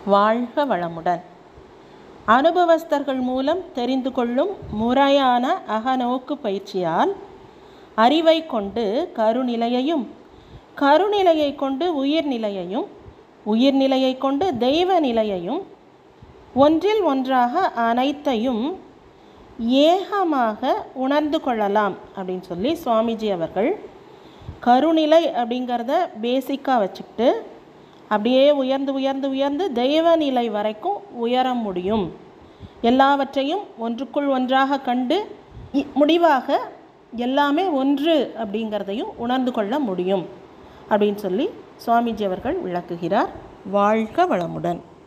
வாழ்க வளமுடன் அனுபவஸ்தர்கள் மூலம் தெரிந்து கொள்ளும் முறையான அகநோக்கு பயிற்சியால் அறிவை கொண்டு கருநிலையையும் கருநிலையை கொண்டு உயிர்நிலையையும் உயிர்நிலையை கொண்டு தெய்வ நிலையையும் ஒன்றில் ஒன்றாக அனைத்தையும் ஏகமாக உணர்ந்து கொள்ளலாம் அப்படின்னு சொல்லி சுவாமிஜி அவர்கள் கருநிலை அப்படிங்கிறத பேசிக்காக வச்சுக்கிட்டு அப்படியே உயர்ந்து உயர்ந்து உயர்ந்து தெய்வ நிலை வரைக்கும் உயர முடியும் எல்லாவற்றையும் ஒன்றுக்குள் ஒன்றாக கண்டு இ- முடிவாக எல்லாமே ஒன்று அப்படிங்கிறதையும் உணர்ந்து கொள்ள முடியும் அப்படின்னு சொல்லி சுவாமிஜி அவர்கள் விளக்குகிறார் வாழ்க வளமுடன்